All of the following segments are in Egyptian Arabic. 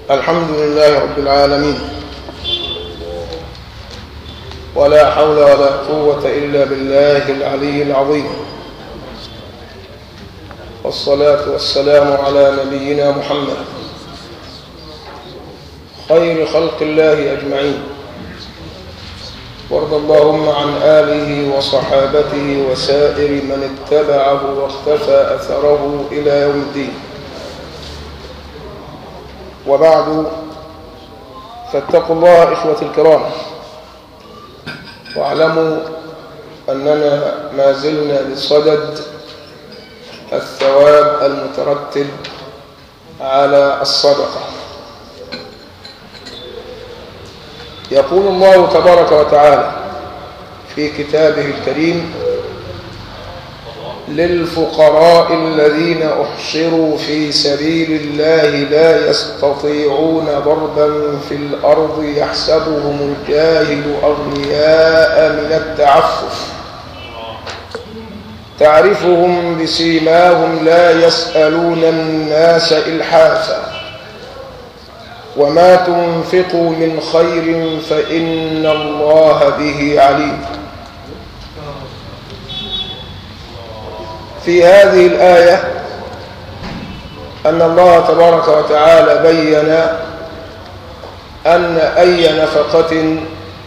الحمد لله رب العالمين ولا حول ولا قوة إلا بالله العلي العظيم والصلاة والسلام على نبينا محمد خير خلق الله أجمعين وارض اللهم عن آله وصحابته وسائر من اتبعه واختفى أثره إلى يوم الدين وبعد فاتقوا الله إخوة الكرام واعلموا أننا ما زلنا بصدد الثواب المترتب على الصدقة يقول الله تبارك وتعالى في كتابه الكريم للفقراء الذين أحصروا في سبيل الله لا يستطيعون ضربا في الأرض يحسبهم الجاهل أغنياء من التعفف تعرفهم بسيماهم لا يسألون الناس إلحافا وما تنفقوا من خير فإن الله به عليم في هذه الآية أن الله تبارك وتعالى بين أن أي نفقة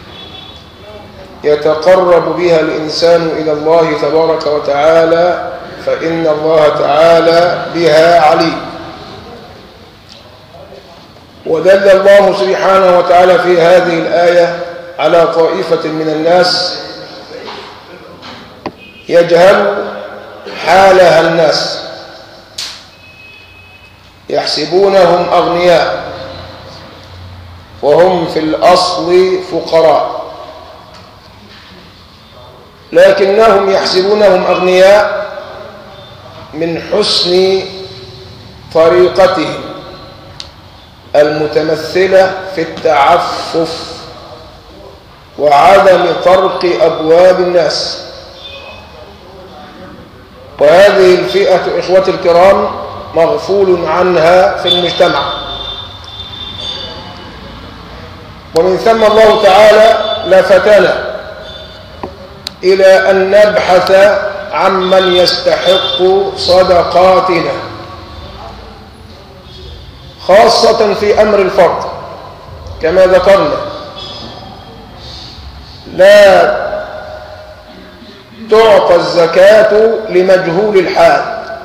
يتقرب بها الإنسان إلى الله تبارك وتعالى فإن الله تعالى بها عليم ودل الله سبحانه وتعالى في هذه الآية على طائفة من الناس يجهل حالها الناس يحسبونهم أغنياء وهم في الأصل فقراء لكنهم يحسبونهم أغنياء من حسن طريقتهم المتمثلة في التعفف وعدم طرق أبواب الناس وهذه الفئة إخوة الكرام مغفول عنها في المجتمع ومن ثم الله تعالى لفتنا إلى أن نبحث عمن يستحق صدقاتنا خاصة في أمر الفرض كما ذكرنا لا تعطى الزكاة لمجهول الحال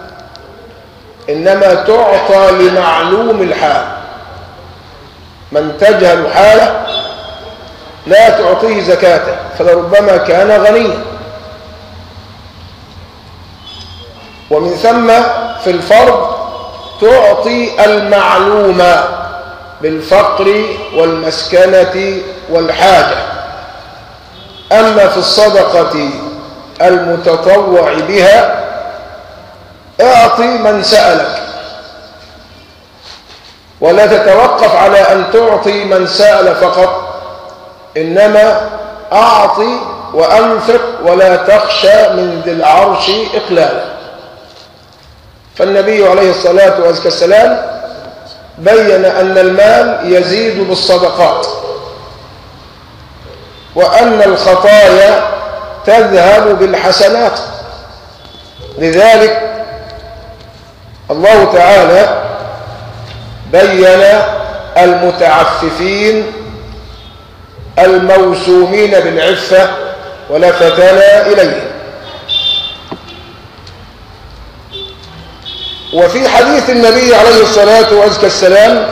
إنما تعطى لمعلوم الحال من تجهل حاله لا تعطيه زكاته فلربما كان غنيا ومن ثم في الفرض تعطي المعلوم بالفقر والمسكنة والحاجة أما في الصدقة المتطوع بها اعطي من سألك ولا تتوقف على أن تعطي من سأل فقط إنما أعطي وأنفق ولا تخشى من ذي العرش إقلالا فالنبي عليه الصلاة والسلام بين أن المال يزيد بالصدقات وأن الخطايا تذهب بالحسنات لذلك الله تعالى بين المتعففين الموسومين بالعفة ولفتنا إليهم وفي حديث النبي عليه الصلاة والسلام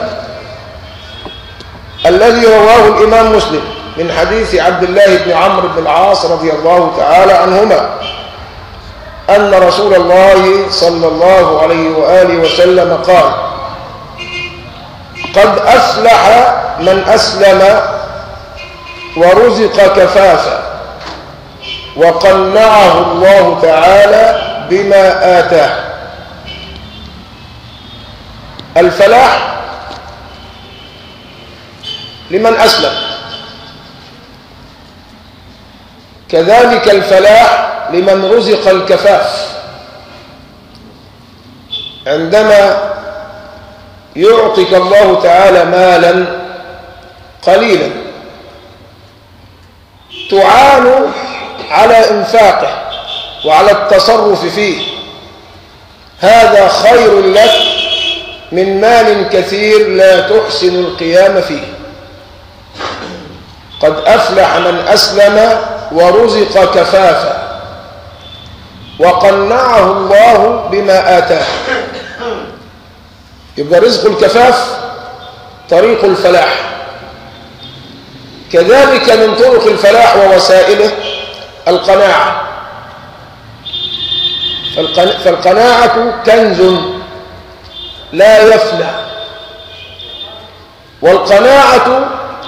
الذي رواه الإمام مسلم من حديث عبد الله بن عمرو بن العاص رضي الله تعالى عنهما أن رسول الله صلى الله عليه وآله وسلم قال قد أفلح من أسلم ورزق كفافا وقنعه الله تعالى بما آتاه الفلاح لمن أسلم كذلك الفلاح لمن رزق الكفاف عندما يعطيك الله تعالى مالا قليلا تعان على إنفاقه وعلى التصرف فيه هذا خير لك من مال كثير لا تحسن القيام فيه قد أفلح من أسلم ورزق كفافا وقنعه الله بما آتاه يبقى رزق الكفاف طريق الفلاح كذلك من طرق الفلاح ووسائله القناعة فالقناعة كنز لا يفنى والقناعة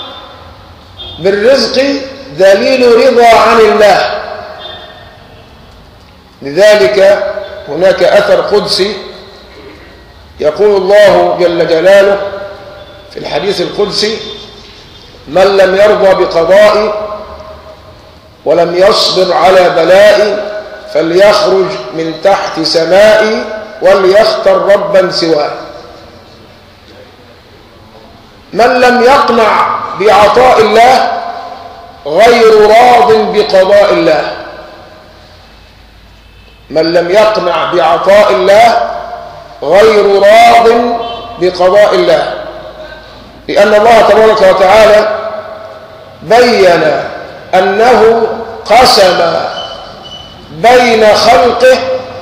بالرزق دليل رضا عن الله لذلك هناك أثر قدسي يقول الله جل جلاله في الحديث القدسي من لم يرضى بقضائي ولم يصبر على بلائي فليخرج من تحت سمائي وليختر ربا سواه من لم يقنع بعطاء الله غير راض بقضاء الله من لم يقنع بعطاء الله غير راض بقضاء الله لأن الله تبارك وتعالى بين أنه قسم بين خلقه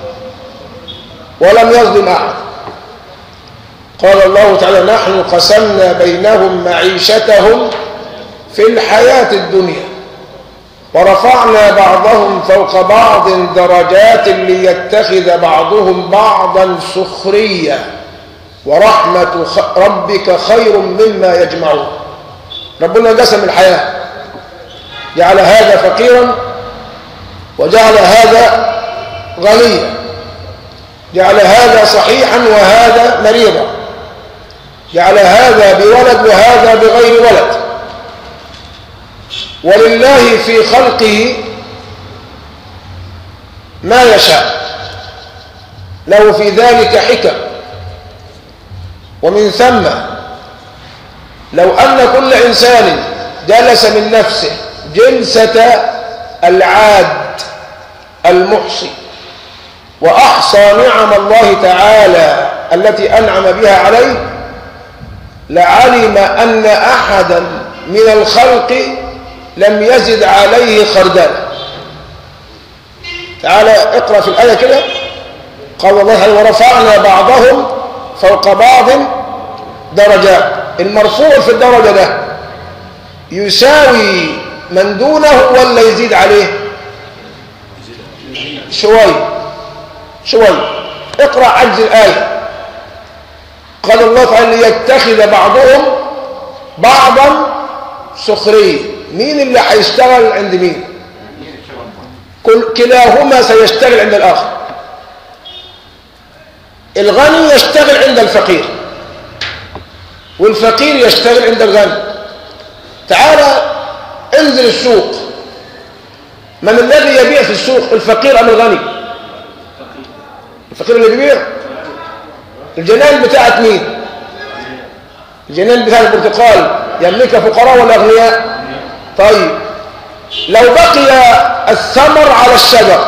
ولم يظلم أحد قال الله تعالى نحن قسمنا بينهم معيشتهم في الحياة الدنيا ورفعنا بعضهم فوق بعض درجات ليتخذ بعضهم بعضا سخريا ورحمة ربك خير مما يجمعون ربنا قسم الحياة جعل هذا فقيرا وجعل هذا غنيا جعل هذا صحيحا وهذا مريضا جعل هذا بولد وهذا بغير ولد ولله في خلقه ما يشاء له في ذلك حكم ومن ثم لو أن كل إنسان جلس من نفسه جلسة العاد المحصي وأحصى نعم الله تعالى التي أنعم بها عليه لعلم أن أحدا من الخلق لم يزد عليه خردل تعالى اقرأ في الآية كده قال الله تعالى ورفعنا بعضهم فوق بعض درجات المرفوع في الدرجة ده يساوي من دونه ولا يزيد عليه شوي شوي اقرأ عجز الآية قال الله تعالى ليتخذ بعضهم بعضا سخريا مين اللي هيشتغل عند مين كل كلاهما سيشتغل عند الآخر الغني يشتغل عند الفقير والفقير يشتغل عند الغني تعالى انزل السوق من الذي يبيع في السوق الفقير أم الغني الفقير اللي بيبيع الجنان بتاعت مين الجنان بتاع البرتقال يملكها فقراء ولا أغنياء طيب لو بقي الثمر على الشجر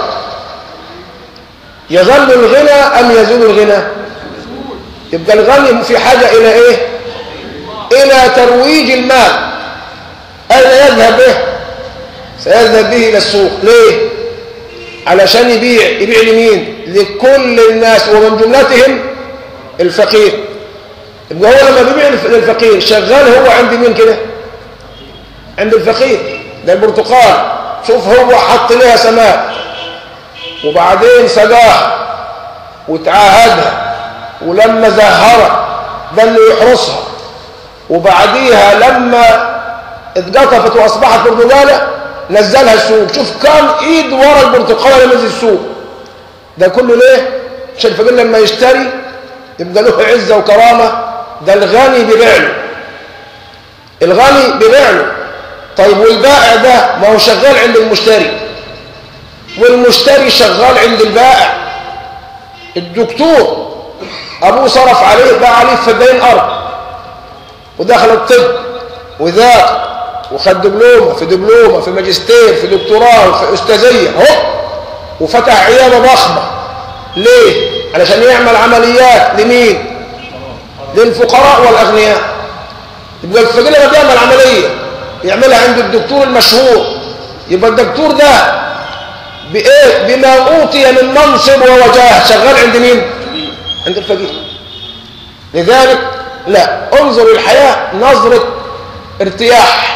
يظل الغنى أم يزول الغنى يبقى الغني في حاجة إلى إيه إلى ترويج المال أين يذهب به سيذهب به إلى السوق ليه علشان يبيع يبيع لمين لكل الناس ومن جملتهم الفقير يبقى هو لما بيبيع للفقير شغال هو عند مين كده عند الفقير ده البرتقال شوف هو حط لها سماء وبعدين سقاها وتعاهدها ولما زهرها ده اللي يحرسها وبعديها لما اتقطفت واصبحت برتقاله نزلها السوق شوف كم ايد ورا البرتقاله نزل السوق ده كله ليه عشان الفقير لما يشتري يبقى له عزه وكرامه ده الغني بيبيع له الغني بيبيع له طيب والبائع ده ما هو شغال عند المشتري والمشتري شغال عند البائع الدكتور ابوه صرف عليه بقى عليه فدين ارض ودخل الطب وذاق وخد دبلومه في دبلومه في ماجستير في دكتوراه في استاذيه اهو وفتح عياده ضخمه ليه علشان يعمل عمليات لمين للفقراء والاغنياء يبقى الفقير لما بيعمل عمليه يعملها عند الدكتور المشهور يبقى الدكتور ده بايه بما اوتي من منصب ووجاه شغال عند مين عند الفقير لذلك لا انظر الحياه نظره ارتياح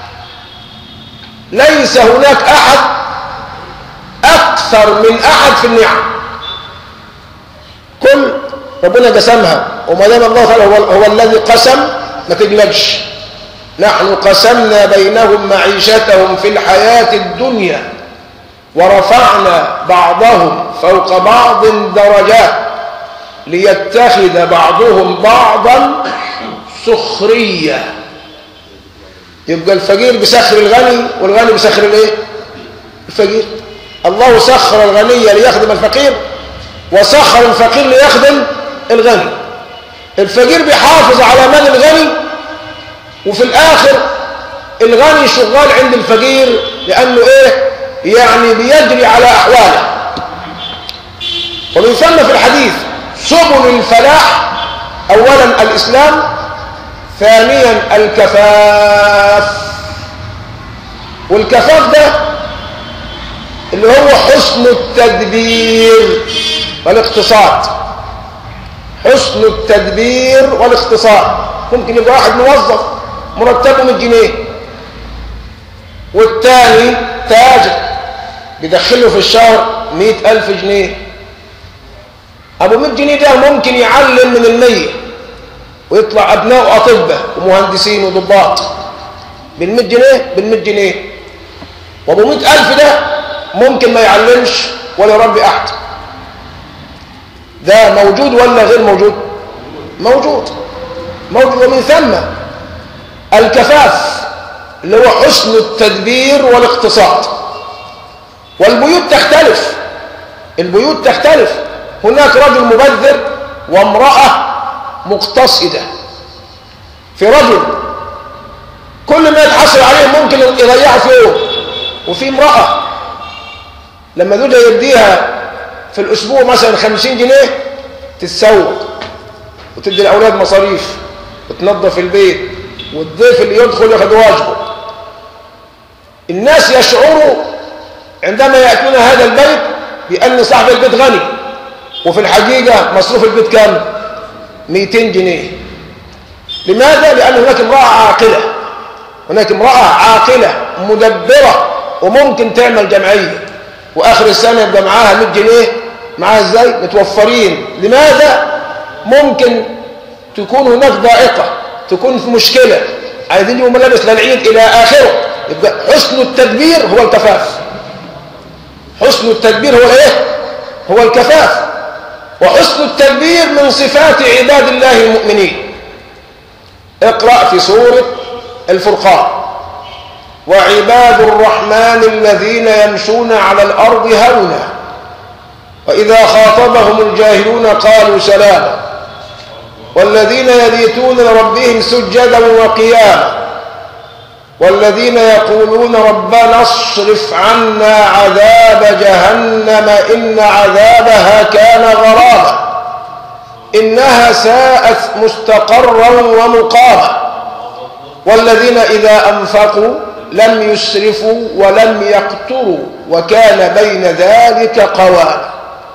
ليس هناك احد اكثر من احد في النعم كل ربنا قسمها وما دام الله تعالى هو, هو الذي قسم ما تقلقش نحن قسمنا بينهم معيشتهم في الحياة الدنيا ورفعنا بعضهم فوق بعض درجات ليتخذ بعضهم بعضا سخرية يبقى الفقير بيسخر الغني والغني بيسخر الايه الفقير الله سخر الغني ليخدم الفقير وسخر الفقير ليخدم الغني الفقير بيحافظ على مال الغني وفي الاخر الغني شغال عند الفقير لانه ايه يعني بيجري على احواله ومن ثم في الحديث سبل الفلاح اولا الاسلام ثانيا الكفاف والكفاف ده اللي هو حسن التدبير والاقتصاد حسن التدبير والاقتصاد ممكن يبقى واحد موظف مرتبه 100 جنيه والتاني تاجر بيدخله في الشهر 100000 جنيه ابو 100 جنيه ده ممكن يعلم من المية ويطلع ابناء اطباء ومهندسين وضباط بال 100 جنيه بال 100 جنيه وابو 100000 ده ممكن ما يعلمش ولا يربي احد ده موجود ولا غير موجود موجود موجود ومن ثم الكفاف اللي هو حسن التدبير والاقتصاد والبيوت تختلف البيوت تختلف هناك رجل مبذر وامرأة مقتصدة في رجل كل ما يتحصل عليه ممكن يضيعه في يوم وفي امرأة لما زوجها يديها في الأسبوع مثلا خمسين جنيه تتسوق وتدي الأولاد مصاريف وتنظف البيت والضيف اللي يدخل ياخد واجبه الناس يشعروا عندما يأتون هذا البيت بأن صاحب البيت غني وفي الحقيقة مصروف البيت كام 200 جنيه لماذا؟ لأن هناك امرأة عاقلة هناك امرأة عاقلة مدبرة وممكن تعمل جمعية وآخر السنة يبقى معاها 100 جنيه معاها ازاي؟ متوفرين لماذا؟ ممكن تكون هناك ضائقة تكون في مشكلة عايزين يوم ملابس للعيد إلى آخره يبقى حسن التدبير هو الكفاف حسن التدبير هو الايه هو الكفاف وحسن التدبير من صفات عباد الله المؤمنين اقرأ في سورة الفرقان وعباد الرحمن الذين يمشون على الأرض هونا وإذا خاطبهم الجاهلون قالوا سلاما والذين يبيتون لربهم سجدا وقياما والذين يقولون ربنا اصرف عنا عذاب جهنم إن عذابها كان غراما إنها ساءت مستقرا ومقاما والذين إذا أنفقوا لم يسرفوا ولم يقتروا وكان بين ذلك قواما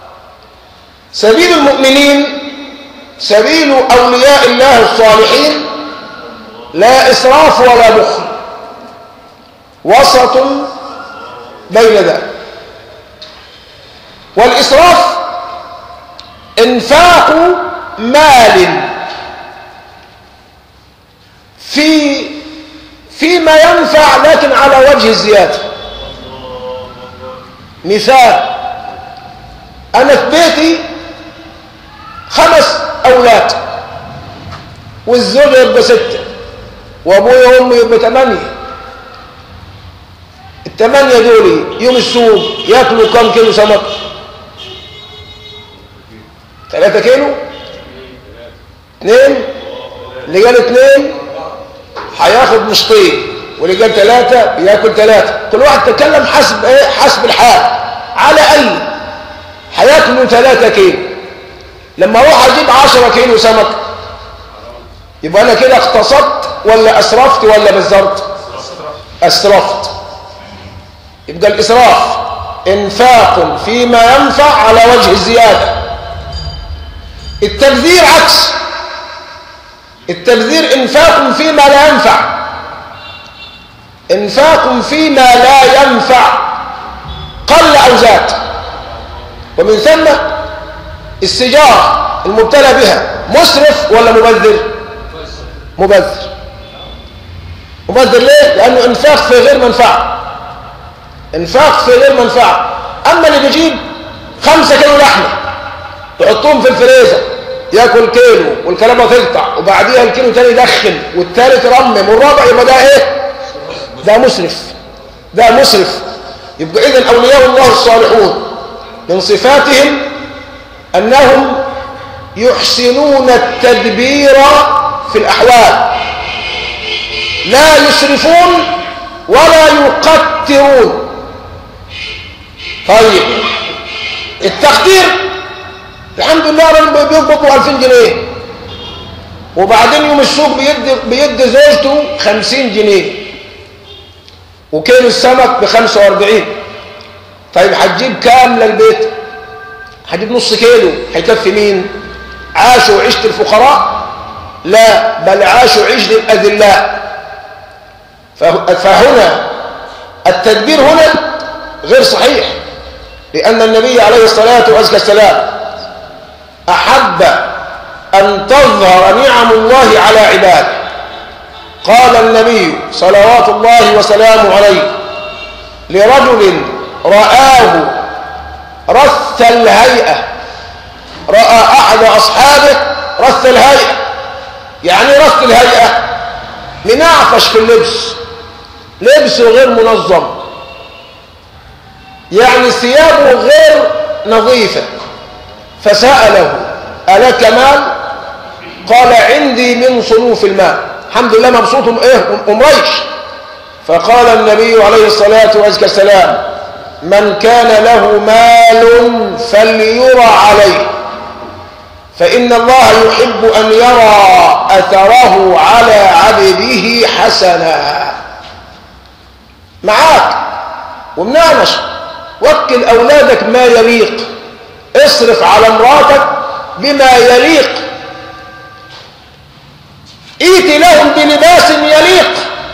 سبيل المؤمنين سبيل أولياء الله الصالحين لا إسراف ولا بخل وسط بين ذلك والإسراف انفاق مال في فيما ينفع لكن على وجه الزيادة مثال أنا في بيتي خمس أولاد والزوجة يبقى ستة وأبويا وأمي يبقى ثمانية الثمانية دول يوم السوق ياكلوا كم كيلو سمك ثلاثة كيلو اتنين اللي قال اتنين هياخد نصطين واللي قال ثلاثة ياكل ثلاثة كل واحد تكلم حسب ايه حسب الحال على اي هياكلوا ثلاثة كيلو لما اروح اجيب عشرة كيلو سمك يبقى انا كده اقتصدت ولا اسرفت ولا بزرت اسرفت يبقى الاسراف انفاق فيما ينفع على وجه الزيادة التبذير عكس التبذير انفاق فيما لا ينفع انفاق فيما لا ينفع قل او زاد ومن ثم السجارة المبتلى بها مسرف ولا مبذر مبذر مبذر ليه لانه انفاق في غير منفعه انفاق في غير منفعه اما اللي بيجيب خمسة كيلو لحمه تحطهم في الفريزر ياكل كيلو والكلامه تقطع وبعديها الكيلو تاني يدخن والتالت يرمم والرابع يبقى ده ايه ده مسرف ده مسرف يبقى اذا اولياء الله الصالحون من صفاتهم انهم يحسنون التدبير في الاحوال لا يسرفون ولا يقترون طيب التقدير الحمد لله راجل بيقبضوا 2000 جنيه وبعدين يوم السوق بيدي بيدي زوجته 50 جنيه وكيلو السمك ب 45 طيب هتجيب كام للبيت؟ هتجيب نص كيلو هيكفي مين؟ عاشوا وعيشة الفقراء؟ لا بل عاشوا عيشة الأذلاء فهنا التدبير هنا غير صحيح لأن النبي عليه الصلاة والسلام أحب أن تظهر نعم الله على عباده قال النبي صلوات الله وسلامه عليه لرجل رآه رث الهيئة رأى أحد أصحابه رث الهيئة يعني رث الهيئة منعفش في اللبس لبسه غير منظم يعني ثيابه غير نظيفة فسأله ألك مال قال عندي من صنوف المال الحمد لله مبسوط ايه امريش فقال النبي عليه الصلاة والسلام من كان له مال فليرى عليه فإن الله يحب أن يرى أثره على عبده حسنا معاك ومنعنش وكل أولادك ما يليق اصرف على امراتك بما يليق ايتي لهم بلباس يليق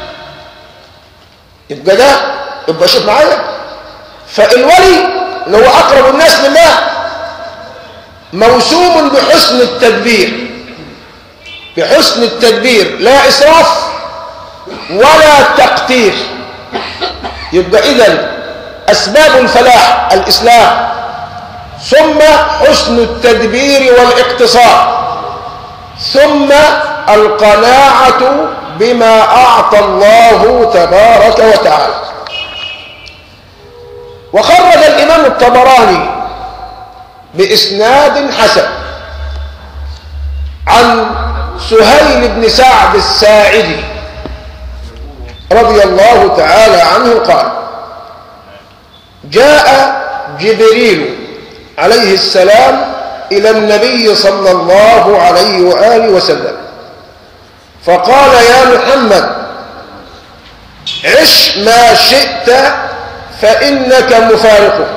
يبقى ده يبقى شوف معايا فالولي اللي هو اقرب الناس لله موسوم بحسن التدبير بحسن التدبير لا اسراف ولا تقتير يبقى اذا اسباب الفلاح الاسلام ثم حسن التدبير والاقتصاد ثم القناعة بما أعطى الله تبارك وتعالى وخرج الإمام الطبراني بإسناد حسن عن سهيل بن سعد الساعدي رضي الله تعالى عنه قال جاء جبريل عليه السلام إلى النبي صلى الله عليه وآله وسلم فقال يا محمد عش ما شئت فإنك مفارقه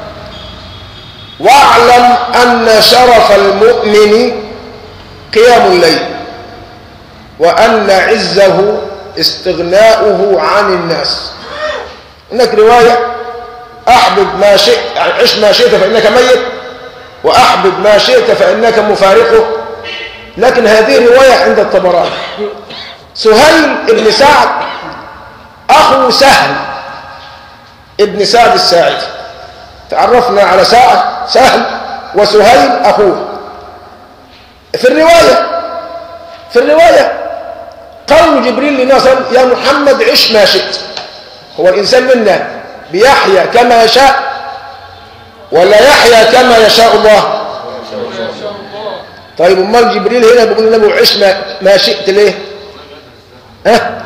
واعلم أن شرف المؤمن قيام الليل وأن عزه استغناؤه عن الناس هناك رواية أحبب ما شئت عش ما شئت فإنك ميت وأحبب ما شئت فإنك مفارقه لكن هذه رواية عند الطبراني سهيل ابن سعد أخو سهل ابن سعد الساعدي تعرفنا على سعد سهل وسهيل أخوه في الرواية في الرواية قول جبريل للنبي صلى الله عليه وسلم يا محمد عش ما شئت هو الإنسان منا بيحيا كما يشاء ولا يحيا كما يشاء الله طيب امال جبريل هنا بيقول للنبي عش ما, ما شئت ليه ها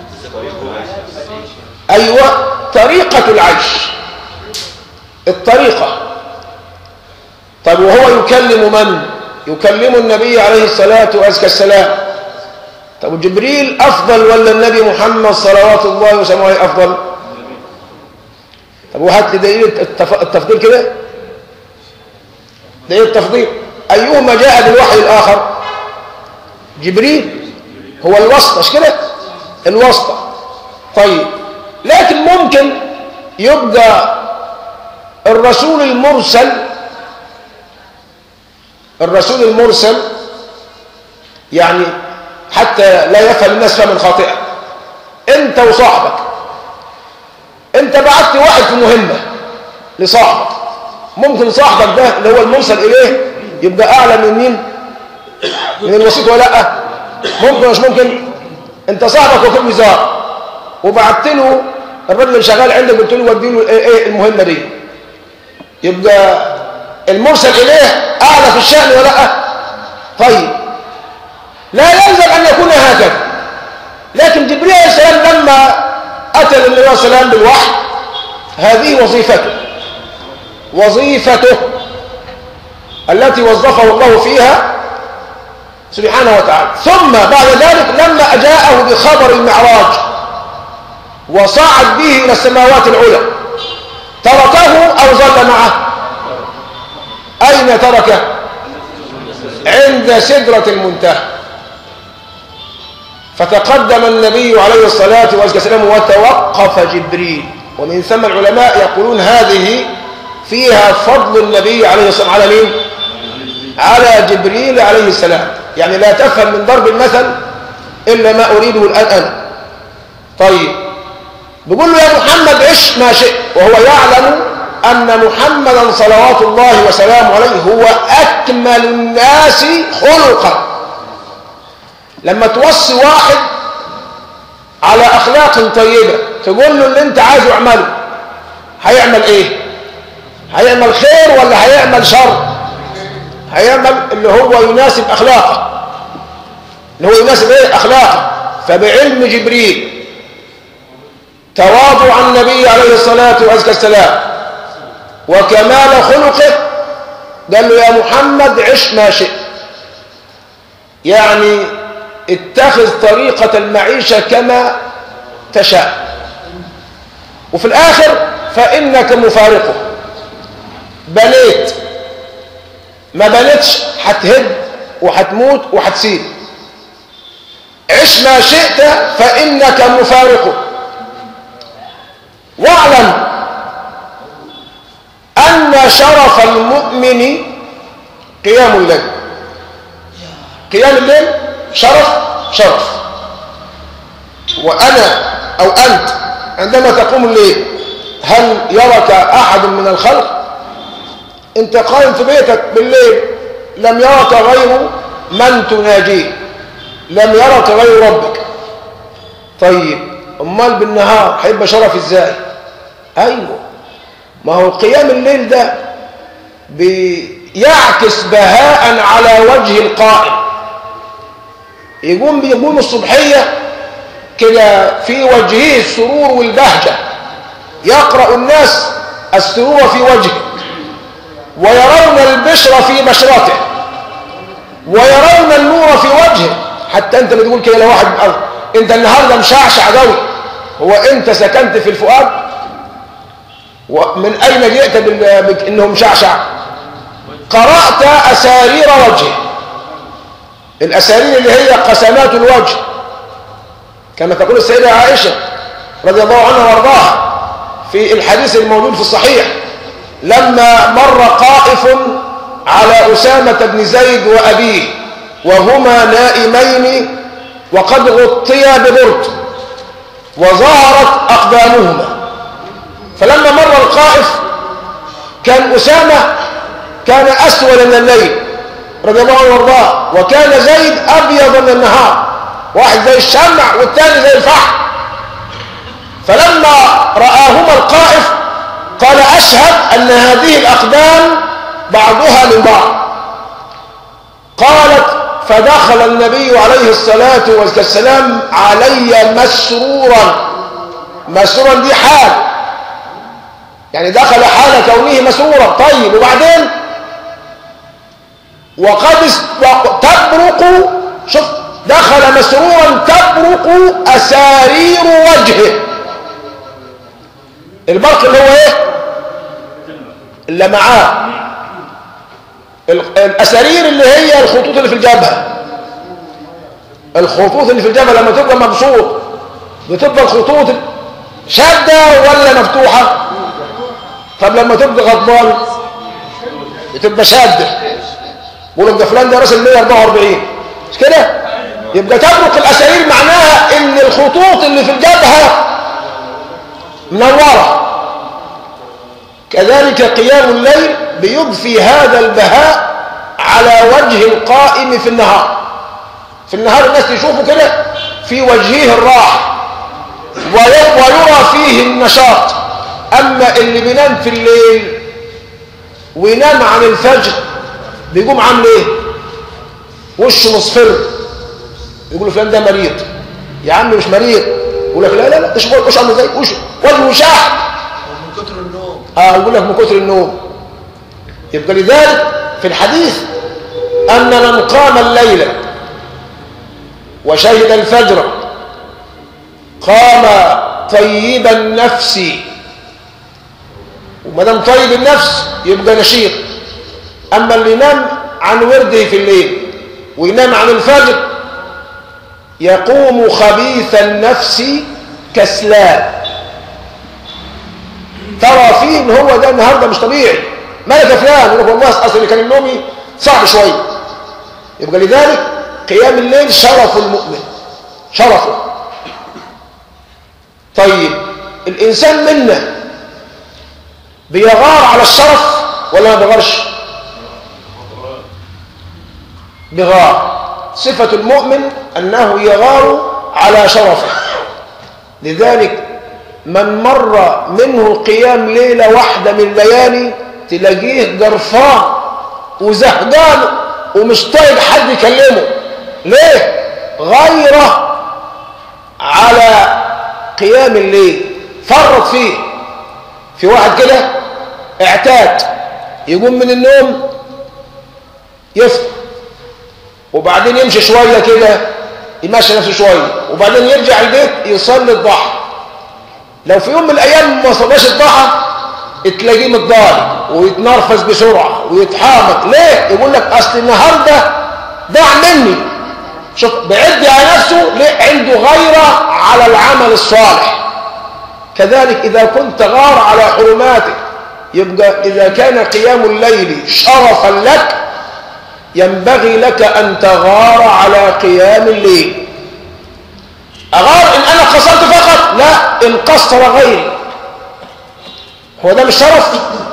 ايوه طريقه العيش الطريقه طيب وهو يكلم من يكلم النبي عليه الصلاه والسلام طب جبريل افضل ولا النبي محمد صلوات الله وسلامه عليه افضل طب وهات لي دليل التف... التفضيل كده دليل التفضيل ايهما جاء بالوحي الاخر جبريل هو الواسطه مش كده الواسطه طيب لكن ممكن يبقى الرسول المرسل الرسول المرسل يعني حتى لا يفهم الناس فهما خاطئا انت وصاحبك انت بعت واحد في مهمة لصاحبك ممكن صاحبك ده اللي هو المرسل اليه يبقى اعلى من مين من الوسيط ولا لا ممكن مش ممكن انت صاحبك وكيل وزاره وبعت له الراجل اللي شغال عندك قلت له ودي له ايه, ايه المهمه دي يبقى المرسل اليه اعلى في الشأن ولا لا طيب لا يلزم ان يكون هكذا لكن جبريل عليه السلام لما اتى للنبي عليه السلام بالوحي هذه وظيفته وظيفته التي وظفه الله فيها سبحانه وتعالى ثم بعد ذلك لما أجاءه بخبر المعراج وصعد به إلى السماوات العلى تركه أو ظل معه أين تركه عند سدرة المنتهى فتقدم النبي عليه الصلاة والسلام وتوقف جبريل ومن ثم العلماء يقولون هذه فيها فضل النبي عليه الصلاة والسلام على مين؟ على جبريل عليه السلام يعني لا تفهم من ضرب المثل إلا ما أريده الآن أنا طيب بيقول له يا محمد عش ما شئت وهو يعلم أن محمدا صلوات الله وسلامه عليه هو أكمل الناس خلقا لما توصي واحد على أخلاق طيبة تقول له اللي انت عايزه اعمله هيعمل ايه هيعمل خير ولا هيعمل شر هيعمل اللي هو يناسب أخلاقه اللي هو يناسب ايه أخلاقه فبعلم جبريل تواضع النبي عليه الصلاة والسلام وكمال خلقه قال له يا محمد عش ما شئت يعني اتخذ طريقة المعيشة كما تشاء وفي الآخر فإنك مفارقه بنيت ما بنيتش هتهد وهتموت وهتسيب عش ما شئت فإنك مفارقه واعلم أن شرف المؤمن قيام الليل قيام الليل شرف شرف وأنا أو أنت عندما تقوم الليل هل يرك أحد من الخلق أنت قائم في بيتك بالليل لم يرك غير من تناجيه لم يرك غير ربك طيب امال بالنهار هيبقى شرف ازاي ايوه ما هو قيام الليل ده بيعكس بهاء على وجه القائم يقوم بيقوم الصبحيه كده في وجهه السرور والبهجه يقرا الناس السرور في وجهه ويرون البشر في بشرته ويرون النور في وجهه حتى انت بتقول كده لو واحد أرض. انت النهارده مشعشع قوي هو انت سكنت في الفؤاد ومن اين جئت بانه مشعشع قرات اسارير وجهه الاسارير اللي هي قسمات الوجه كما تقول السيده عائشه رضي الله عنها وارضاها في الحديث الموجود في الصحيح لما مر قائف على اسامه بن زيد وابيه وهما نائمين وقد غطيا ببرد وظهرت أقدامهما فلما مر القائف كان أسامة كان أسود من الليل رضي الله عنه وارضاه وكان زيد أبيض من النهار واحد زي الشمع والثاني زي الفحم فلما رآهما القائف قال أشهد أن هذه الأقدام بعضها من بعض قالت فدخل النبي عليه الصلاة والسلام علي مسرورا مسرورا دي حال يعني دخل حال كونه مسرورا طيب وبعدين وقد تبرق شوف دخل مسرورا تبرق أسارير وجهه البرق اللي هو ايه اللي معاه الأسارير اللي هي الخطوط اللي في الجبهة الخطوط اللي في الجبهة لما تبقى مبسوط بتبقى الخطوط شادة ولا مفتوحة طب لما تبقى غضبان بتبقى شادة بقول لك ده فلان ده راسل 144 مش كده يبقى تبرق الأسارير معناها ان الخطوط اللي في الجبهة منورة كذلك قيام الليل بيضفي هذا البهاء على وجه القائم في النهار في النهار الناس تشوفوا كده في وجهه الراحة ويرى فيه النشاط أما اللي بينام في الليل وينام عن الفجر بيقوم عامل ايه وشه مصفر يقولوا فلان ده مريض يا عم مش مريض يقول لك لا لا لا تشغل وش عامل زي وشه وجهه شاح من كتر النوم اه يقول لك من كتر النوم يبقى لذلك في الحديث أن من قام الليل وشهد الفجر قام طيب النفس وما دام طيب النفس يبقى نشيط أما اللي ينام عن ورده في الليل وينام عن الفجر يقوم خبيث النفس كسلان ترى فيه ان هو ده النهارده مش طبيعي مالك يا فلان يقول لك والله اصل اللي كان النومي صعب شويه يبقى لذلك قيام الليل شرف المؤمن شرفه طيب الانسان منا بيغار على الشرف ولا ما بيغارش بغار صفة المؤمن أنه يغار على شرفه لذلك من مر منه قيام ليلة واحدة من الليالي تلاقيه جرفان وزهدان ومش طايق حد يكلمه ليه غيره على قيام الليل فرط فيه في واحد كده اعتاد يقوم من النوم يفطر وبعدين يمشي شوية كده يمشي نفسه شوية وبعدين يرجع البيت يصلي الضحى لو في يوم من الأيام ما صلاش الضحى تلاقيه متضايق ويتنرفز بسرعة ويتحامق ليه؟ يقول لك أصل النهاردة ضاع مني شوف بعد على نفسه ليه عنده غيرة على العمل الصالح كذلك إذا كنت غار على حرماتك يبقى إذا كان قيام الليل شرفا لك ينبغي لك أن تغار على قيام الليل أغار إن أنا قصرت فقط لا إن قصر غيري هو ده مش شرف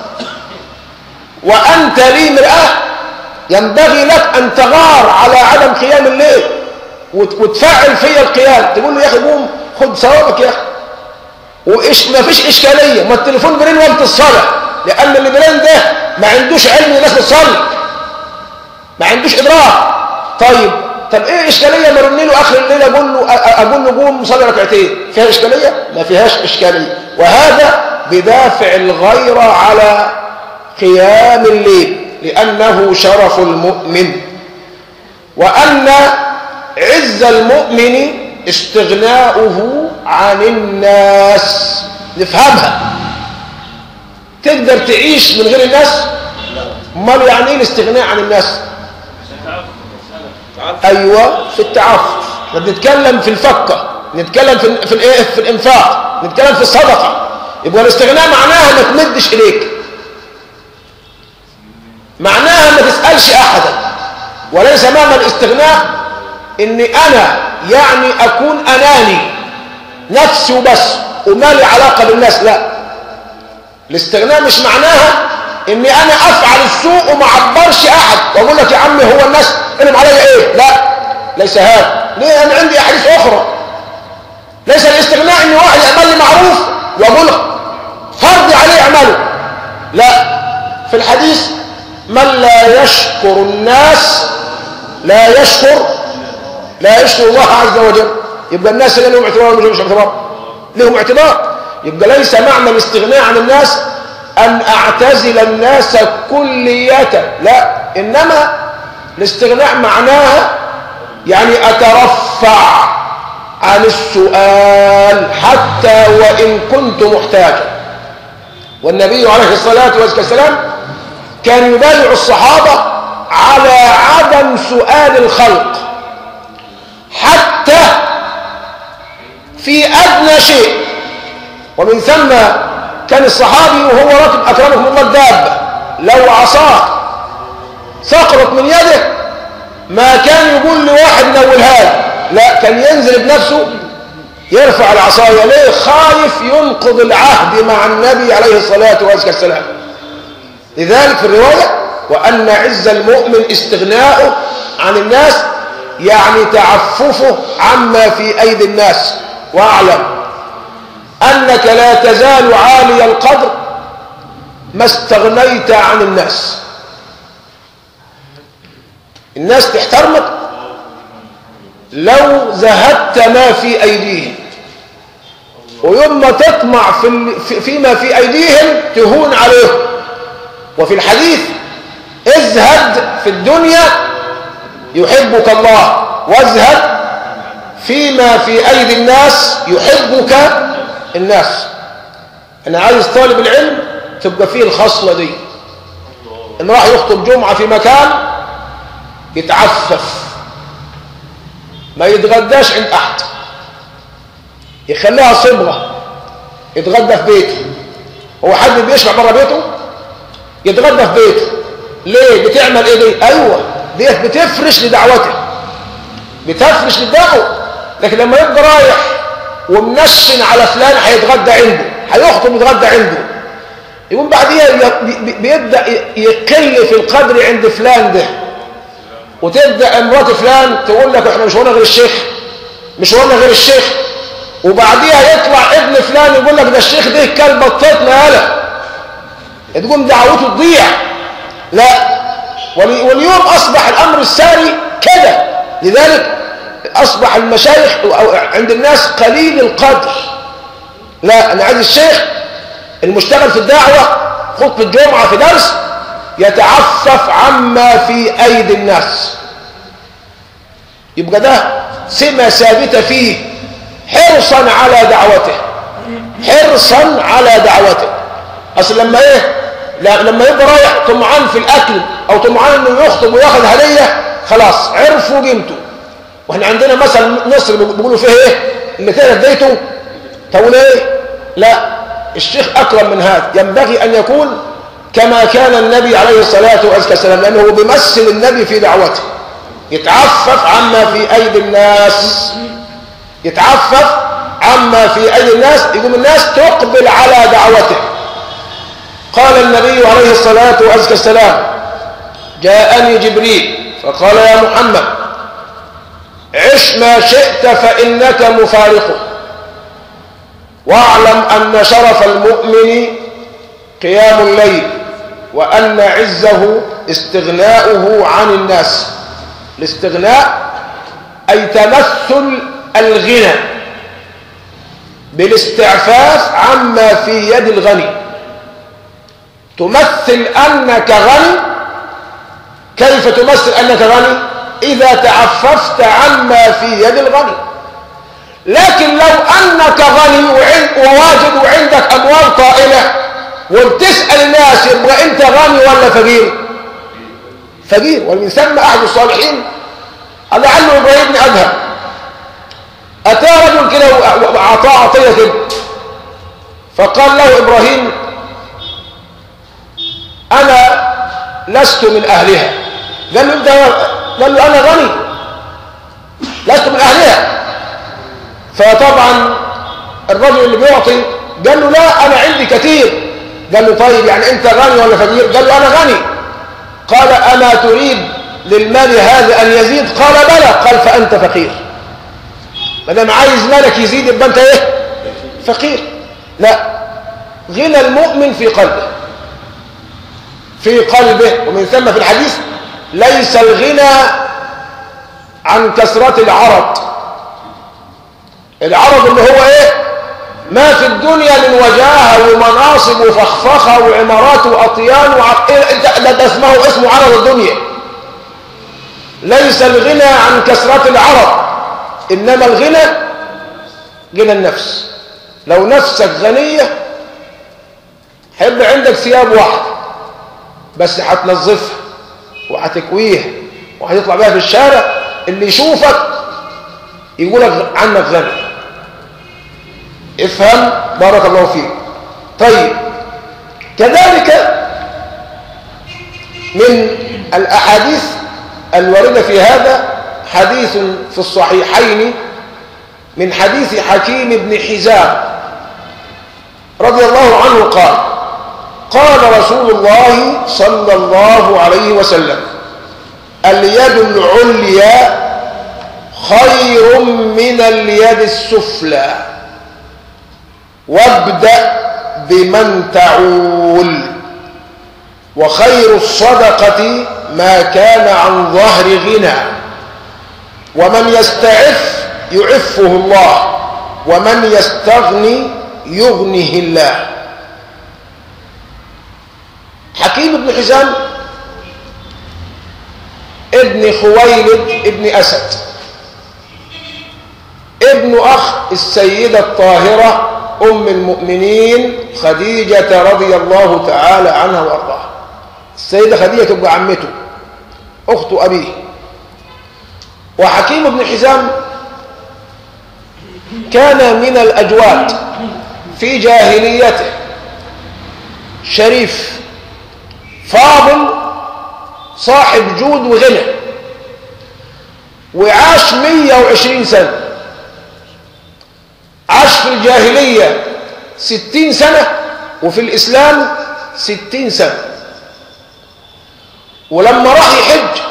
وأنت لي مرآة ينبغي لك أن تغار على عدم قيام الليل وتفعل فيا القيام تقول له يا أخي قوم خد ثوابك يا أخي وإيش ما فيش إشكالية ما التليفون برين وقت الصلاة لأن اللي برين ده ما عندوش علم الناس بتصلي ما عندوش إدراك طيب طب إيه إشكالية ما رن له آخر الليل أقول له أقول له قوم صلي ركعتين فيها إشكالية ما فيهاش إشكالية وهذا بدافع الغيرة على قيام الليل لأنه شرف المؤمن وأن عز المؤمن استغناؤه عن الناس نفهمها تقدر تعيش من غير الناس امال يعني ايه الاستغناء عن الناس ايوه في التعفف بنتكلم في الفكه نتكلم في في الايه في الانفاق نتكلم في الصدقه يبقى الاستغناء معناها ما تمدش اليك معناها ما تسالش احدا وليس معنى الاستغناء اني انا يعني اكون اناني نفسي وبس وما لي علاقه بالناس لا الاستغناء مش معناها اني انا افعل السوء وما اعبرش احد واقول لك يا عمي هو الناس علم عليا ايه لا ليس هذا ليه انا عندي احاديث اخرى ليس الاستغناء ان واحد يعمل لي معروف واقول فرض عليه اعمله لا في الحديث من لا يشكر الناس لا يشكر لا يشكر الله عز وجل يبقى الناس اللي لهم اعتبار ولا مش اعتبار لهم اعتبار يبقى ليس معنى الاستغناء عن الناس أن أعتزل الناس كلية لا إنما الاستغناء معناها يعني أترفع عن السؤال حتى وإن كنت محتاجا والنبي عليه الصلاة والسلام كان يبايع الصحابة على عدم سؤال الخلق حتى في أدنى شيء ومن ثم كان الصحابي وهو راكب أكرمكم الله الدابة لو عصاه سقطت من يده ما كان يقول لواحد نولها لي لا كان ينزل بنفسه يرفع العصاية ليه خايف ينقض العهد مع النبي عليه الصلاة والسلام لذلك في الرواية وأن عز المؤمن استغناؤه عن الناس يعني تعففه عما في أيدي الناس واعلم أنك لا تزال عالي القدر ما استغنيت عن الناس الناس تحترمك لو زهدت ما في أيديهم ويوم ما تطمع في فيما في أيديهم تهون عليهم وفي الحديث ازهد في الدنيا يحبك الله وازهد فيما في أيدي الناس يحبك الناس أنا عايز طالب العلم تبقى فيه الخصلة دي إن راح يخطب جمعة في مكان يتعفف ما يتغداش عند أحد يخليها صبغة يتغدى في بيته هو حد بيشبع بره بيته يتغدى في بيته ليه بتعمل ايه دي ايوه ديت بتفرش لدعوته بتفرش للدعوه لكن لما يبقى رايح ومنشن على فلان هيتغدى عنده هيخطب يتغدى عنده يقوم بعديها بيبدا يقل في القدر عند فلان ده وتبدا مرات فلان تقول لك احنا مش هنا غير الشيخ مش هنا غير الشيخ وبعديها يطلع ابن فلان يقول لك ده الشيخ ده كلب بطيط ماله تقوم دعوته تضيع لا واليوم اصبح الامر الساري كده لذلك اصبح المشايخ عند الناس قليل القدر لا انا عايز الشيخ المشتغل في الدعوه خطبه الجمعه في درس يتعفف عما في ايدي الناس يبقى ده سمه ثابته فيه حرصا على دعوته حرصا على دعوته اصل لما ايه لما يبقى رايح طمعان في الاكل او طمعان انه يخطب وياخذ هديه خلاص عرفوا قيمته واحنا عندنا مثل مصر بيقولوا فيه ايه اللي تعرف بيته تقول ايه لا الشيخ اكرم من هذا ينبغي ان يكون كما كان النبي عليه الصلاه والسلام لانه بيمثل النبي في دعوته يتعفف عما في ايدي الناس يتعفف عما في ايدي الناس يقوم الناس تقبل على دعوته قال النبي عليه الصلاه والسلام جاءني جبريل فقال يا محمد عش ما شئت فإنك مفارقه واعلم أن شرف المؤمن قيام الليل وأن عزه استغناؤه عن الناس الاستغناء أي تمثل الغنى بالاستعفاف عما في يد الغني تمثل أنك غني كيف تمثل أنك غني إذا تعففت عما في يد الغني لكن لو أنك غني وواجد وعندك أموال طائلة وبتسأل الناس يبقى أنت غني ولا فقير فقير ومن ثم أحد الصالحين لعله إبراهيم بن أدهم أتى رجل كده وأعطاه عطية كده فقال له إبراهيم أنا لست من أهلها قال له أنت قال له أنا غني لست من أهلها فطبعا الرجل اللي بيعطي قال له لا أنا عندي كثير قال له طيب يعني أنت غني ولا فقير قال له أنا غني قال أما تريد للمال هذا أن يزيد قال بلى قال فأنت فقير ما دام عايز مالك يزيد يبقى أنت إيه فقير لا غنى المؤمن في قلبه في قلبه ومن ثم في الحديث ليس الغنى عن كثرة العرض العرض اللي هو ايه ما في الدنيا من وجاهة ومناصب وفخفخة وعمارات وأطيان وعق... إيه ده, ده اسمه اسمه عرض الدنيا ليس الغنى عن كثرة العرض إنما الغنى غنى النفس لو نفسك غنية هيبقى عندك ثياب واحدة بس هتنظفها وهتكويها وهتطلع بيها في الشارع اللي يشوفك يقولك عنك غني افهم بارك الله فيك طيب كذلك من الأحاديث الواردة في هذا حديث في الصحيحين من حديث حكيم بن حزام رضي الله عنه قال قال رسول الله صلى الله عليه وسلم اليد العليا خير من اليد السفلى وابدأ بمن تعول وخير الصدقة ما كان عن ظهر غنى ومن يستعف يعفه الله ومن يستغني يغنه الله حكيم بن حزام ابن خويلد ابن أسد ابن أخ السيدة الطاهرة أم المؤمنين خديجة رضي الله تعالى عنها وأرضاها السيدة خديجة تبقى عمته أخت أبيه وحكيم بن حزام كان من الأجواد في جاهليته شريف فاضل صاحب جود وغنى وعاش 120 سنة عاش في الجاهلية 60 سنة وفي الإسلام 60 سنة ولما راح يحج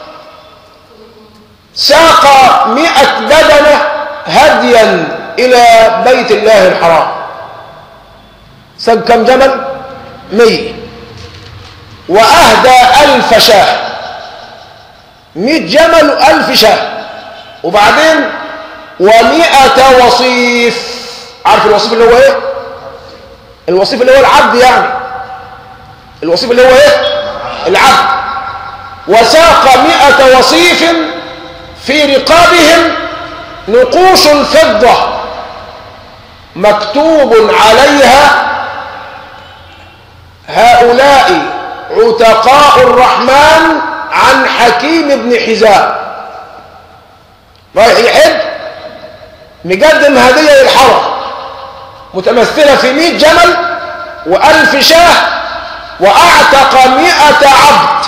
ساق مئة بدنة هديا إلى بيت الله الحرام ساق كم جمل مية وأهدى ألف شاه مئة جمل وألف شاه وبعدين ومئة وصيف عارف الوصيف اللي هو ايه الوصيف اللي هو العبد يعني الوصيف اللي هو ايه العبد وساق مئة وصيف في رقابهم نقوش الفضة مكتوب عليها هؤلاء عتقاء الرحمن عن حكيم بن حزام رايح يحج مقدم هدية للحرم متمثلة في مئة جمل وألف شاه وأعتق مئة عبد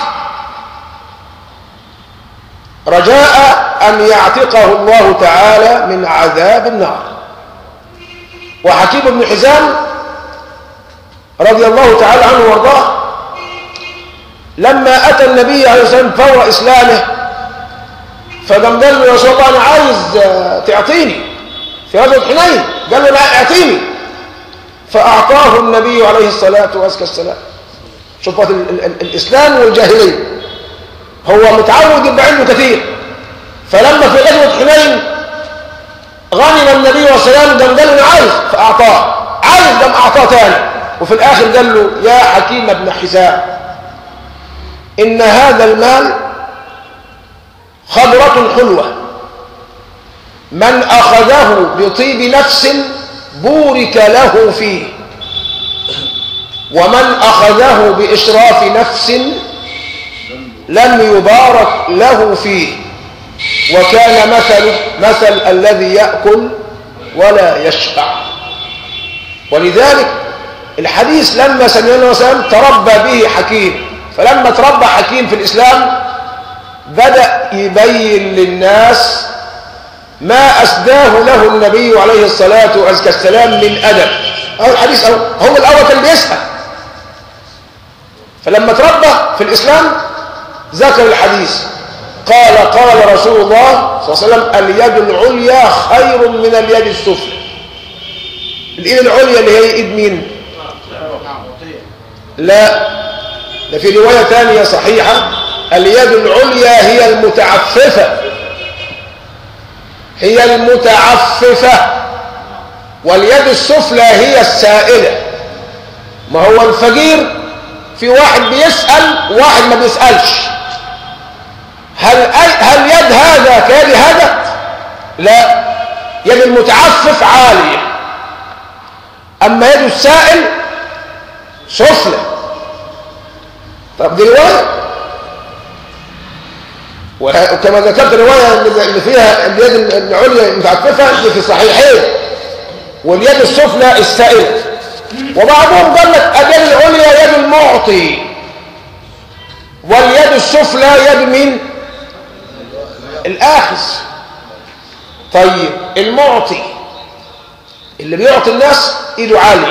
رجاء أن يعتقه الله تعالى من عذاب النار وحكيم بن حزام رضي الله تعالى عنه وارضاه لما أتى النبي عليه الصلاة والسلام فور إسلامه فقام قال له يا رسول الله أنا عايز تعطيني في غزوة حنين قال له لا اعطيني فأعطاه النبي عليه الصلاة والسلام شوف الإسلام والجاهلية هو متعود يبقى عنده كثير فلما في غزوة حنين غنم النبي عليه الصلاة والسلام قام قال له أنا عايز فأعطاه عايز قام أعطاه تاني وفي الآخر قال له يا حكيم بن حزام إن هذا المال خضرة حلوة من أخذه بطيب نفس بورك له فيه ومن أخذه بإشراف نفس لم يبارك له فيه وكان مثل مثل الذي يأكل ولا يشبع ولذلك الحديث لما سمعنا الله وسلم تربى به حكيم فلما تربى حكيم في الإسلام بدأ يبين للناس ما أسداه له النبي عليه الصلاة والسلام من أدب أو الحديث أو هو الأول كان بيسأل فلما تربى في الإسلام ذكر الحديث قال قال رسول الله صلى الله عليه وسلم اليد العليا خير من اليد السفلى الإيد العليا اللي هي إيد مين لا ده في رواية ثانية صحيحة اليد العليا هي المتعففة هي المتعففة واليد السفلى هي السائلة ما هو الفقير في واحد بيسأل وواحد ما بيسألش هل, أي هل يد هذا كيد هذا لا يد المتعفف عالية أما يد السائل سفلى طب دي رواية وكما ذكرت الرواية اللي فيها اليد العليا المتعففة دي في صحيحين واليد السفلى السائلة وبعضهم قال لك اليد العليا يد المعطي واليد السفلى يد مين الآخذ طيب المعطي اللي بيعطي الناس ايده عالية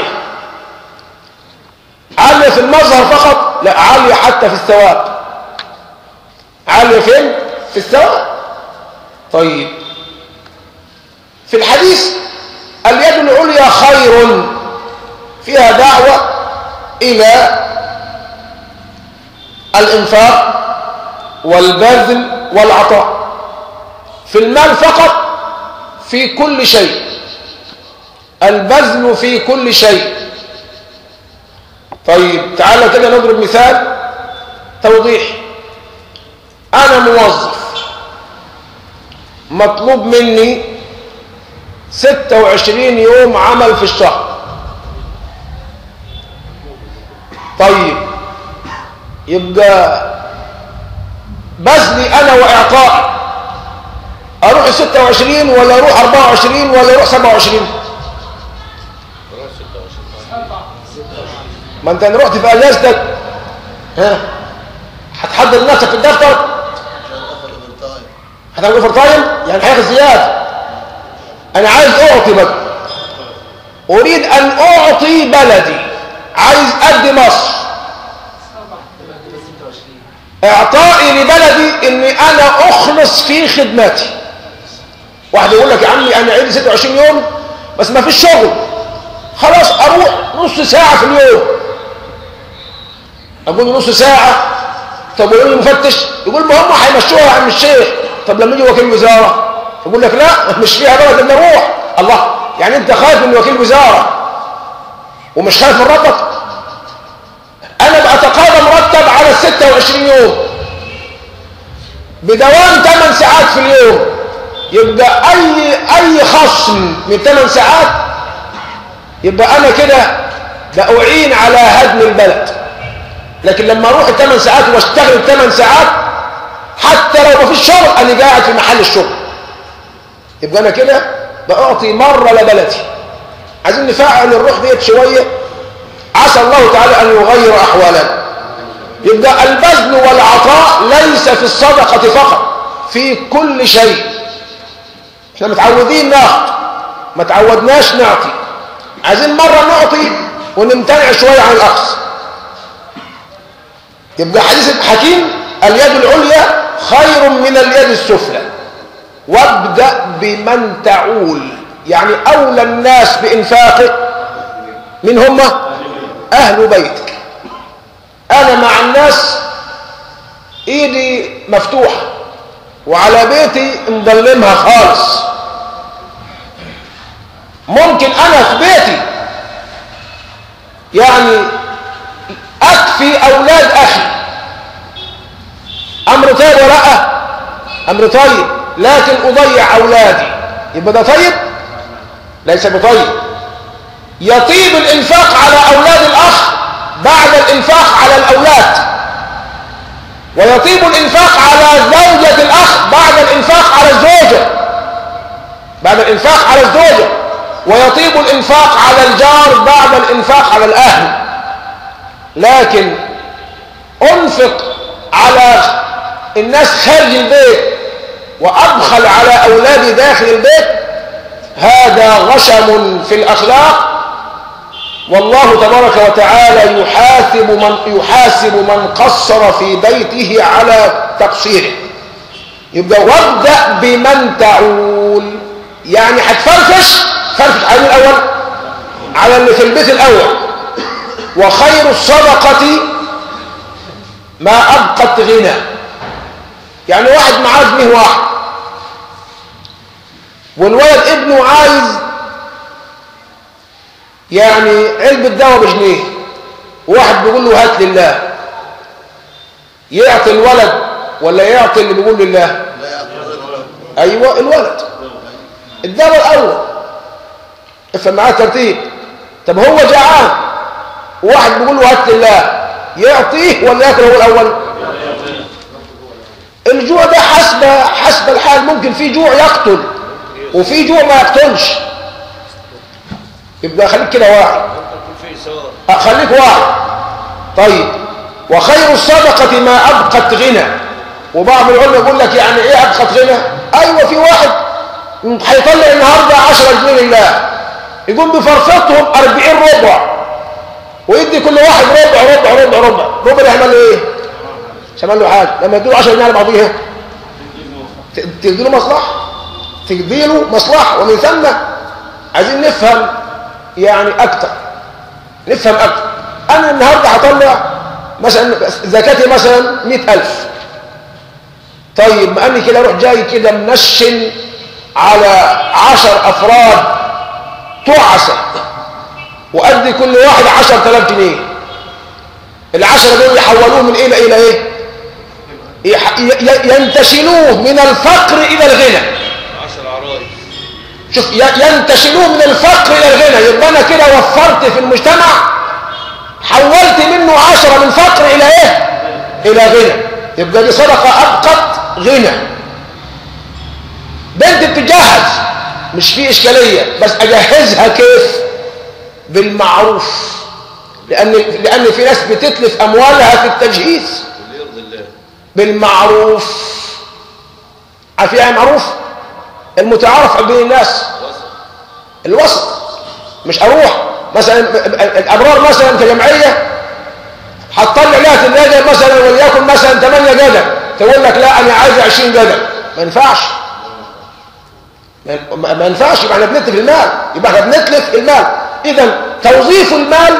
عالية في المظهر فقط لا عالية حتى في الثواب عالية فين في الثواب طيب في الحديث اليد العليا خير فيها دعوة إلى الإنفاق والبذل والعطاء في المال فقط في كل شيء البذل في كل شيء طيب تعالى كده نضرب مثال توضيح أنا موظف مطلوب مني 26 يوم عمل في الشهر طيب يبقى بذلي أنا وإعطائي أروح 26 ولا أروح 24 ولا أروح 27 ما أنت رحت في أجازتك ها هتحضر نفسك في الدفتر عشان افضل بالتايم هتعمل اوفر تايم يعني هياخد زياده انا عايز اعطي بقى اريد ان اعطي بلدي عايز ادي مصر اعطائي لبلدي اني انا اخلص في خدمتي واحد يقول لك يا عمي انا عندي 26 يوم بس ما فيش شغل خلاص اروح نص ساعه في اليوم اقول له نص ساعه طب ويقول المفتش يقول ما هم هيمشوها يا عم الشيخ طب لما يجي وكيل وزاره يقول لك لا مش فيها بلد الا روح الله يعني انت خايف من وكيل وزاره ومش خايف من ربك انا بتقاضى مرتب على ال 26 يوم بدوام 8 ساعات في اليوم يبقى اي اي خصم من 8 ساعات يبقى انا كده بأعين على هدم البلد لكن لما اروح الثمان ساعات واشتغل الثمان ساعات حتى لو ما فيش شغل انا قاعد في محل الشغل يبقى انا كده بعطي مره لبلدي عايزين نفعل الروح ديت شويه عسى الله تعالى ان يغير احوالنا يبقى البذل والعطاء ليس في الصدقه فقط في كل شيء احنا متعودين ناخد ما تعودناش نعطي عايزين مره نعطي ونمتنع شويه عن الاخذ يبقى حديث الحكيم اليد العليا خير من اليد السفلى وابدأ بمن تعول يعني أولى الناس بإنفاقك من هم أهل بيتك أنا مع الناس إيدي مفتوحة وعلى بيتي مظلمها خالص ممكن أنا في بيتي يعني أكفي أولاد أخي أمر طيب ولا لا أمر طيب لكن أضيع أولادي يبقى ده طيب ليس بطيب يطيب الإنفاق على أولاد الأخ بعد الإنفاق على الأولاد ويطيب الإنفاق على زوجة الأخ بعد الإنفاق على الزوجة بعد الإنفاق على الزوجة ويطيب الإنفاق على الجار بعد الإنفاق على الأهل لكن أنفق على الناس خارج البيت وأبخل على أولادي داخل البيت هذا غشم في الأخلاق والله تبارك وتعالى يحاسب من, يحاسب من قصر في بيته على تقصيره يبقى وابدأ بمن تعول يعني هتفرفش فرفش على الأول على اللي في البيت الأول وخير الصدقة ما أبقت غنى يعني واحد معاه جنيه واحد والولد ابنه عايز يعني علبة دواء بجنيه واحد بيقول له هات لله يعطي الولد ولا يعطي اللي بيقول لله لا يعتذر ايوه الولد الدواء الاول افهم معاه ترتيب طب هو جعان واحد بيقول له هات لله يعطيه ولا ياكل هو الاول الجوع ده حسب حسب الحال ممكن في جوع يقتل وفي جوع ما يقتلش يبقى خليك كده واعي أه، خليك واعي طيب وخير الصدقة ما أبقت غنى وبعض العلماء يقول لك يعني إيه أبقت غنى أيوة في واحد هيطلع النهاردة 10 جنيه لله يقوم بفرصتهم 40 ربع ويدي كل واحد ربع ربع ربع ربع ربع ده يعمل له ايه مش هيعمل له حاجه لما يديله 10 جنيه على بعضيها ت- تديله مصلحه تديله مصلحه ومن ثم عايزين نفهم يعني اكتر نفهم اكتر انا النهارده هطلع مثلا زكاتي مثلا 100000 طيب ما اني كده اروح جاي كده منشن على 10 افراد تعسه وادي كل واحد 10000 جنيه العشرة دول يحولوه من ايه الى ايه يح- ي- ينتشلوه من الفقر الى الغنى عشر عرايس شوف ي- ينتشلوه من الفقر الى الغنى يبقى انا كده وفرت في المجتمع حولت منه عشرة من فقر الى ايه الى غنى يبقى دي صدقة ابقت غنى بنت بتجهز مش في اشكالية بس اجهزها كيف بالمعروف لان لان في ناس بتتلف اموالها في التجهيز واللي يرضي الله بالمعروف عارف يعني معروف المتعارف بين الناس وسط الوسط مش اروح مثلا الابرار مثلا في جمعيه هتطلع لها ثلاجه مثلا وليكن مثلا 8 جدل تقول لك لا انا عايز 20 جدل ما ينفعش ما- ما ما ينفعش يبقى احنا بنتلف المال يبقى احنا بنتلف المال اذا توظيف المال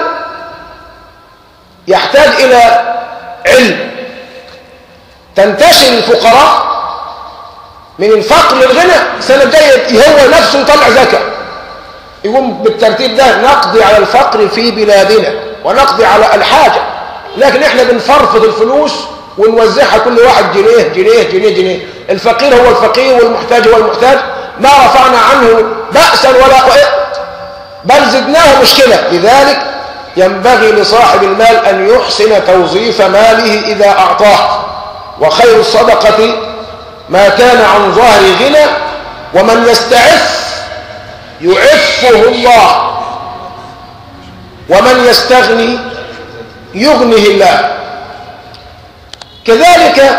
يحتاج الى علم تنتشر الفقراء من الفقر للغنى السنه الجايه هو نفسه يطلع زكاه يقوم بالترتيب ده نقضي على الفقر في بلادنا ونقضي على الحاجة لكن احنا بنفرفض الفلوس ونوزعها كل واحد جنيه جنيه جنيه جنيه الفقير هو الفقير والمحتاج هو المحتاج ما رفعنا عنه بأسا ولا بل زدناه مشكلة لذلك ينبغي لصاحب المال أن يحسن توظيف ماله إذا أعطاه وخير الصدقة ما كان عن ظهر غنى ومن يستعف يعفه الله ومن يستغني يغنه الله كذلك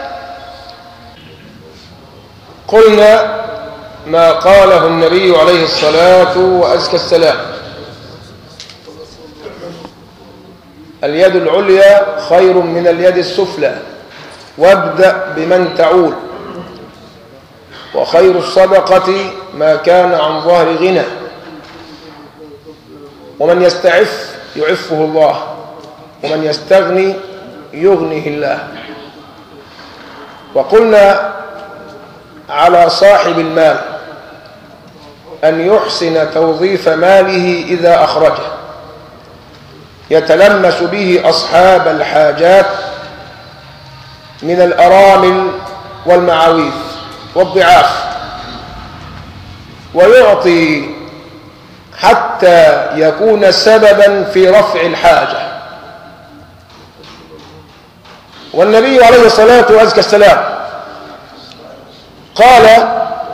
قلنا ما قاله النبي عليه الصلاة وأزكى السلام اليد العليا خير من اليد السفلى وابدأ بمن تعول وخير الصدقة ما كان عن ظهر غنى ومن يستعف يعفه الله ومن يستغني يغنيه الله وقلنا على صاحب المال أن يحسن توظيف ماله إذا أخرجه يتلمس به أصحاب الحاجات من الأرامل والمعاويذ والضعاف ويعطي حتى يكون سببا في رفع الحاجة والنبي عليه الصلاة وأزكى السلام قال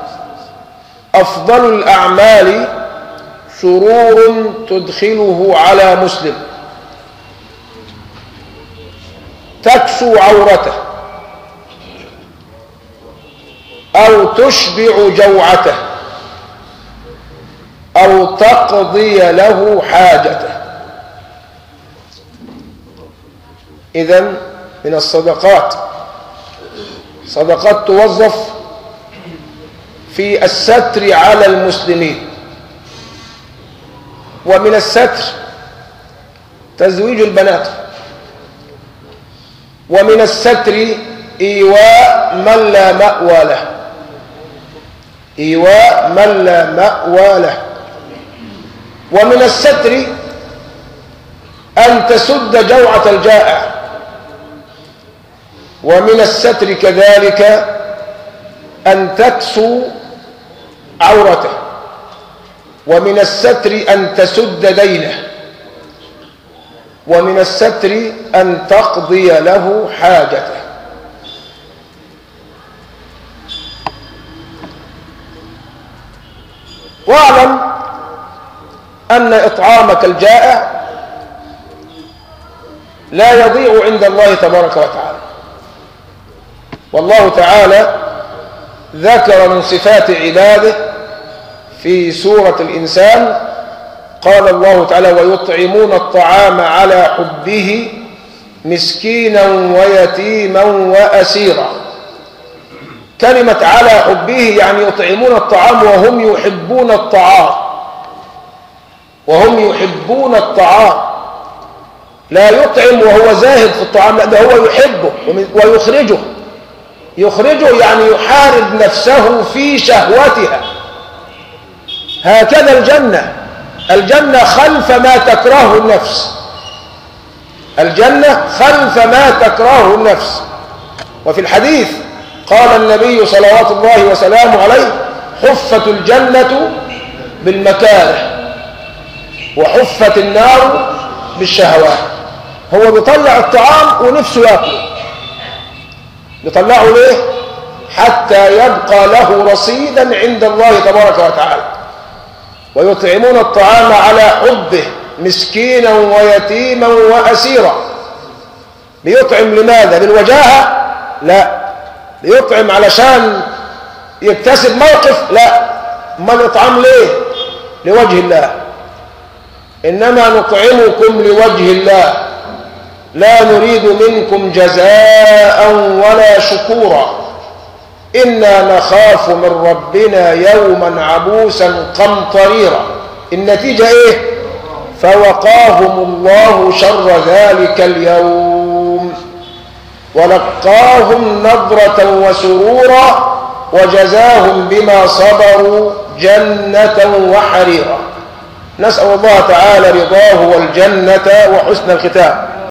أفضل الأعمال سرور تدخله على مسلم تكسو عورته أو تشبع جوعته أو تقضي له حاجته إذا من الصدقات صدقات توظف في الستر على المسلمين ومن الستر تزويج البنات ومن الستر إيواء من لا مأوى له إيواء من لا مأوى له ومن الستر أن تسد جوعة الجائع ومن الستر كذلك أن تكسو عورته ومن الستر أن تسد دينه ومن الستر أن تقضي له حاجته واعلم أن إطعامك الجائع لا يضيع عند الله تبارك وتعالى والله تعالى ذكر من صفات عباده في سورة الإنسان قال الله تعالى ويطعمون الطعام على حبه مسكينا ويتيما وأسيرا كلمة على حبه يعني يطعمون الطعام وهم يحبون الطعام وهم يحبون الطعام لا يطعم وهو زاهد في الطعام لا ده هو يحبه ويخرجه يخرجه يعني يحارب نفسه في شهوتها هكذا الجنة الجنة خلف ما تكرهه النفس الجنة خلف ما تكرهه النفس وفي الحديث قال النبي صلوات الله وسلامه عليه حفت الجنة بالمكاره وحفت النار بالشهوات هو بيطلع الطعام ونفسه ياكله بيطلعه ليه حتى يبقى له رصيدا عند الله تبارك وتعالى ويطعمون الطعام على حبه مسكينا ويتيما وأسيرا بيطعم لماذا للوجاهة لا بيطعم علشان يكتسب موقف لا ما نطعم ليه لوجه الله إنما نطعمكم لوجه الله لا نريد منكم جزاء ولا شكورا إنا نخاف من ربنا يوما عبوسا قمطريرا النتيجة إيه فوقاهم الله شر ذلك اليوم ولقاهم نضرة وسرورا وجزاهم بما صبروا جنة وحريرا نسأل الله تعالى رضاه والجنة وحسن الختام